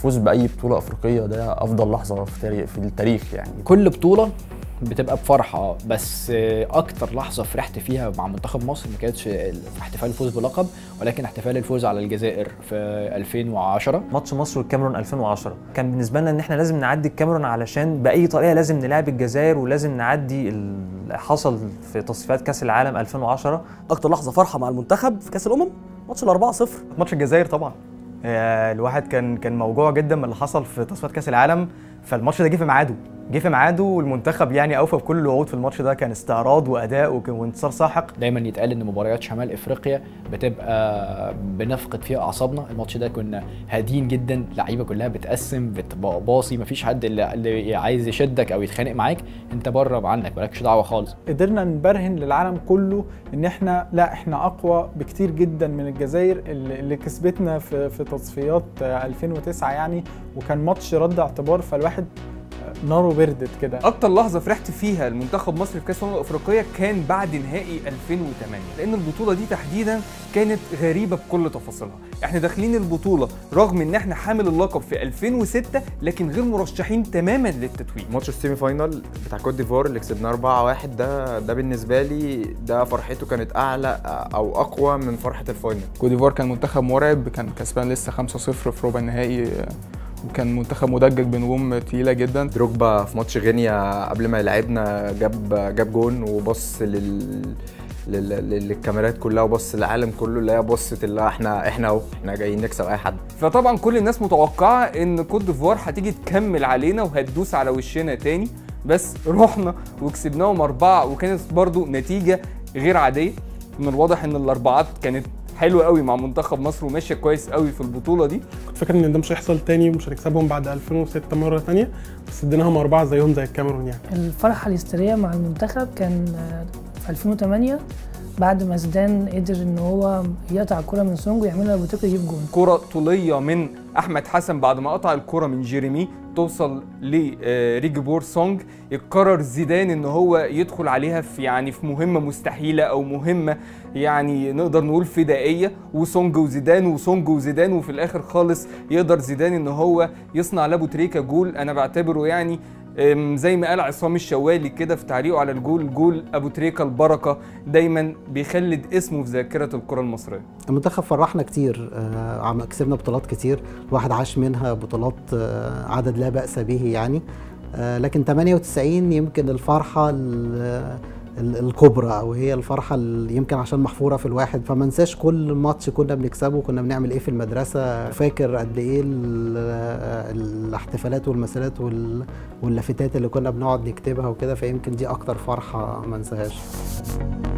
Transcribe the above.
الفوز باي بطوله افريقيه ده افضل لحظه في تاريخ في التاريخ يعني كل بطوله بتبقى بفرحه اه بس آه، اكتر لحظه فرحت فيها مع منتخب مصر ما كانتش في احتفال الفوز بلقب ولكن احتفال الفوز على الجزائر في 2010 ماتش مصر والكاميرون 2010 كان بالنسبه لنا ان احنا لازم نعدي الكاميرون علشان باي طريقه لازم نلعب الجزائر ولازم نعدي اللي حصل في تصفيات كاس العالم 2010 اكتر لحظه فرحه مع المنتخب في كاس الامم ماتش ال 4-0 ماتش الجزائر طبعا آه، الواحد كان كان موجوع جدا من اللي حصل في تصفيات كاس العالم فالماتش ده جه في ميعاده جه في ميعاده والمنتخب يعني اوفى بكل الوعود في الماتش ده كان استعراض واداء وك- وانتصار ساحق دايما يتقال ان مباريات شمال افريقيا بتبقى بنفقد فيها اعصابنا الماتش ده كنا هاديين جدا لعيبه كلها بتقسم بتبقى باصي مفيش حد اللي, اللي عايز يشدك او يتخانق معاك انت بره عنك مالكش دعوه خالص قدرنا نبرهن للعالم كله ان احنا لا احنا اقوى بكتير جدا من الجزائر اللي اللي كسبتنا في في تصفيات آه، 2009 يعني وكان ماتش رد اعتبار فالواحد آه، ناره بردت كده اكتر لحظه فرحت فيها المنتخب مصر في كاس الامم الافريقيه كان بعد نهائي 2008 لان البطوله دي تحديدا كانت غريبه بكل تفاصيلها احنا داخلين البطوله رغم ان احنا حامل اللقب في 2006 لكن غير مرشحين تماما للتتويج ماتش السيمي فاينال بتاع كوت ديفوار اللي كسبناه 4-1 ده ده بالنسبه لي ده فرحته كانت اعلى او اقوى من فرحه الفاينل كوت ديفوار كان منتخب مرعب كان كسبان لسه 5-0 في ربع النهائي وكان منتخب مدجج بنجوم تقيله جدا دروجبا في ماتش غينيا قبل ما يلعبنا جاب جاب جون وبص لل لل- لل- للكاميرات كلها وبص للعالم كله اللي هي بصت اللي احنا احنا اهو احنا جايين نكسب اي حد فطبعا كل الناس متوقعه ان كوت ديفوار هتيجي تكمل علينا وهتدوس على وشنا تاني بس رحنا وكسبناهم اربعه وكانت برضو نتيجه غير عاديه من الواضح ان الاربعات كانت حلوه قوي مع منتخب مصر وماشيه كويس قوي في البطوله دي كنت فاكر ان ده مش هيحصل تاني ومش هنكسبهم بعد 2006 مره تانية بس اديناهم اربعه زيهم زي الكاميرون يعني الفرحة الهستيرية مع المنتخب كان آه، في 2008 بعد ما زيدان قدر ان هو يقطع الكرة من سونج ويعملها ابو تريكة يجيب جون كرة طولية من أحمد حسن بعد ما قطع الكرة من جيريمي توصل لريجي بور سونج يقرر زيدان ان هو يدخل عليها في يعني في مهمة مستحيلة او مهمة يعني نقدر نقول فدائية وسونج وزيدان وسونج وزيدان وفي الاخر خالص يقدر زيدان ان هو يصنع لابو تريكا جول انا بعتبره يعني أم، زي ما قال عصام الشوالي كده في تعليقه على الجول جول ابو تريكا البركه دايما بيخلد اسمه في ذاكره الكره المصريه المنتخب فرحنا كتير آه، عم- كسبنا بطولات كتير الواحد عاش منها بطولات آه، عدد لا بأس به يعني آه، لكن 98 يمكن الفرحة ال- ال- الكبرى او هي الفرحه اللي يمكن عشان محفوره في الواحد فما انساش كل ماتش كنا بنكسبه كنا بنعمل ايه في المدرسه فاكر قد ايه ال- الاحتفالات والمسيرات وال- واللافتات اللي كنا بنقعد نكتبها وكده فيمكن دي اكتر فرحه ما انساهاش